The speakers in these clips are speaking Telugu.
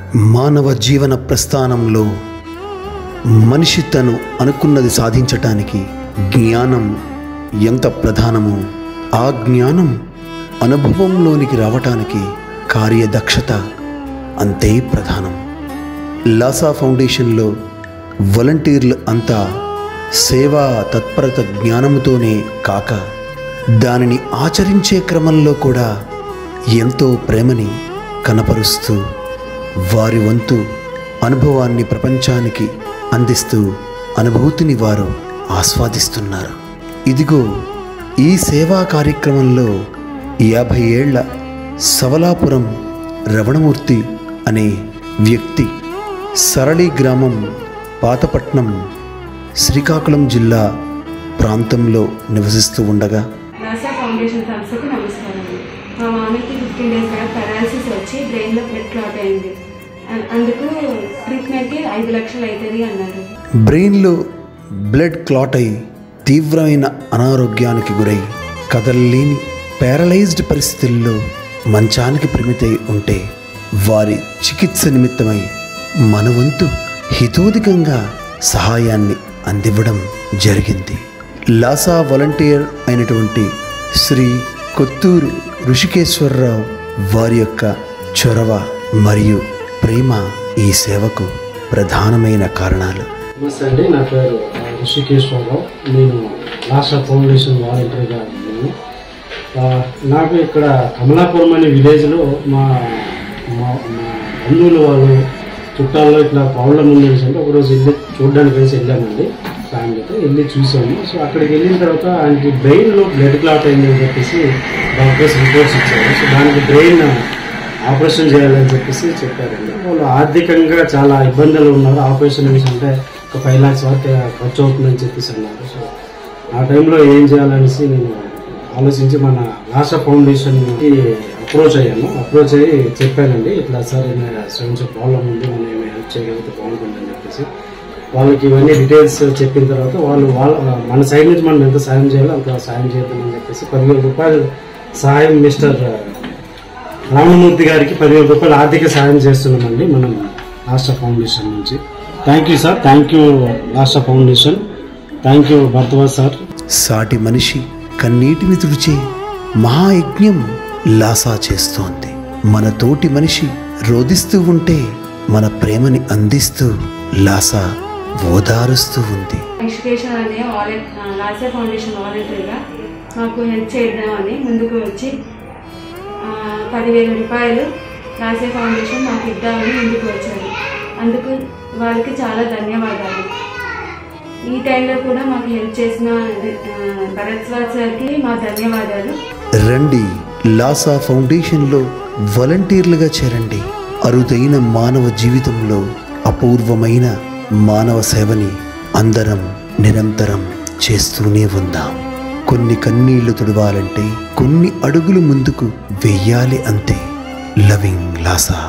మానవ జీవన ప్రస్థానంలో మనిషి తను అనుకున్నది సాధించటానికి జ్ఞానం ఎంత ప్రధానమో ఆ జ్ఞానం అనుభవంలోనికి రావటానికి కార్యదక్షత అంతే ప్రధానం లాసా ఫౌండేషన్లో వాలంటీర్లు అంతా సేవా తత్పరత జ్ఞానముతోనే కాక దానిని ఆచరించే క్రమంలో కూడా ఎంతో ప్రేమని కనపరుస్తూ వారి వంతు అనుభవాన్ని ప్రపంచానికి అందిస్తూ అనుభూతిని వారు ఆస్వాదిస్తున్నారు ఇదిగో ఈ సేవా కార్యక్రమంలో యాభై ఏళ్ల సవలాపురం రమణమూర్తి అనే వ్యక్తి సరళి గ్రామం పాతపట్నం శ్రీకాకుళం జిల్లా ప్రాంతంలో నివసిస్తూ ఉండగా నాసా ఫౌండేషన్ సంస్థకు నమస్కారం మా మామయ్యకి ఫిఫ్టీన్ డేస్ బ్యాక్ పెరాలసిస్ వచ్చి బ్రెయిన్లో బ్లడ్ క్లాట్ అయింది అ- అందుకు ట్రీట్మెంట్కి ఐదు లక్షలు అవుతుంది అన్నారు బ్రెయిన్లో బ్లడ్ క్లాట్ అయి తీవ్రమైన అనారోగ్యానికి గురై కదలలేని పారలైజ్డ్ పరిస్థితుల్లో మంచానికి పరిమితై ఉంటే వారి చికిత్స నిమిత్తమై మన వంతు హితోధికంగా సహాయాన్ని అందివ్వడం జరిగింది లాసా వాలంటీర్ అయినటువంటి శ్రీ కొత్తూరు ఋషికేశ్వరరావు వారి యొక్క చొరవ మరియు ప్రేమ ఈ సేవకు ప్రధానమైన కారణాలు నమస్తే అండి నా పేరు ఆ, ఋషికేశ్వరరావు నేను లాసా ఫౌండేషన్ వాలంటీర్గా ఉన్నాను ఆ, నాకు ఇక్కడ కమలాపురం అనే విలేజ్లో మా మా మా బంధువులు వాళ్ళు చుట్టాల్లో ఇట్లా ప్రాబ్లం ఉంది అంటే ఒకరోజు వెళ్ళి చూడడానికి వేసి వెళ్ళామండి ఫ్యామిలీతో వెళ్ళి చూసాము సో అక్కడికి వెళ్ళిన తర్వాత ఆయనకి బ్రెయిన్లో బ్లడ్ క్లాట్ అయిందని చెప్పేసి డాక్టర్స్ రిపోర్ట్స్ ఇచ్చారు సో దానికి బ్రెయిన్ ఆపరేషన్ చేయాలని చెప్పేసి చెప్పారండి వాళ్ళు ఆర్థికంగా చాలా ఇబ్బందులు ఉన్నారు ఆపరేషన్ అనేసి అంటే ఒక ఫైవ్ లాక్స్ వరకు ఖర్చు అవుతుందని చెప్పేసి అన్నారు సో ఆ టైంలో ఏం చేయాలనేసి నేను ఆలోచించి మన లాసా ఫౌండేషన్కి అప్రోచ్ అయ్యాను అప్రోచ్ అయ్యి చెప్పానండి ఇట్లా సార్ స్వయం ప్రాబ్లం ఉంది మనం ఏమైనా హెల్ప్ చేయగలిగితే బాగుంటుందని చెప్పేసి వాళ్ళకి ఇవన్నీ డీటెయిల్స్ చెప్పిన తర్వాత వాళ్ళు వాళ్ళ మన సైడ్ నుంచి మనం ఎంత సాయం చేయాలో అంత సాయం చేద్దామని చెప్పేసి పదివేల రూపాయలు సహాయం మిస్టర్ రామమూర్తి గారికి పదివేల రూపాయలు ఆర్థిక సాయం చేస్తున్నామండి మనం రాష్ట్ర ఫౌండేషన్ నుంచి thank you sir thank you Rashtra foundation thank you Bharadwaj sir సాటి మనిషి కన్నీటిని తుడిచే మహాయజ్ఞం లాసా చేస్తోంది మన తోటి మనిషి రోదిస్తూ ఉంటే మన ప్రేమని అందిస్తూ లాసా ఓదారుస్తూ ఉంది ఎడ్యుకేషన్ అనే వాలెట్ లాసా ఫౌండేషన్ వాలంటీర్గా మాకు హెల్ప్ చేద్దామని ముందుకు వచ్చి ఆ, పదివేల రూపాయలు లాసా ఫౌండేషన్ మాకు ఇద్దామని ముందుకు వచ్చారు అందుకు వాళ్ళకి చాలా ధన్యవాదాలు ఈ టైంలో కూడా మాకు హెల్ప్ చేసిన ఆ, భరద్వాజ్ సార్కి మా ధన్యవాదాలు రండి లాసా ఫౌండేషన్లో వాలంటీర్లుగా చేరండి అరుదైన మానవ జీవితంలో అపూర్వమైన మానవ సేవని అందరం నిరంతరం చేస్తూనే ఉందాం కొన్ని కన్నీళ్లు తుడవాలంటే కొన్ని అడుగులు ముందుకు వెయ్యాలి అంతే లవింగ్ లాసా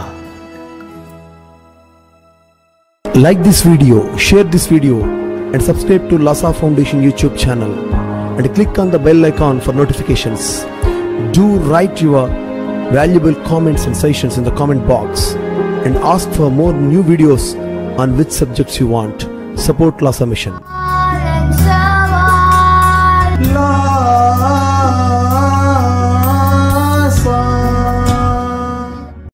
like this video, share this video, and subscribe to Lhasa Foundation YouTube channel. And click on the bell icon for notifications. Do write your valuable comments and suggestions in the comment box and ask for more new videos on which subjects you want. Support Lhasa Mission.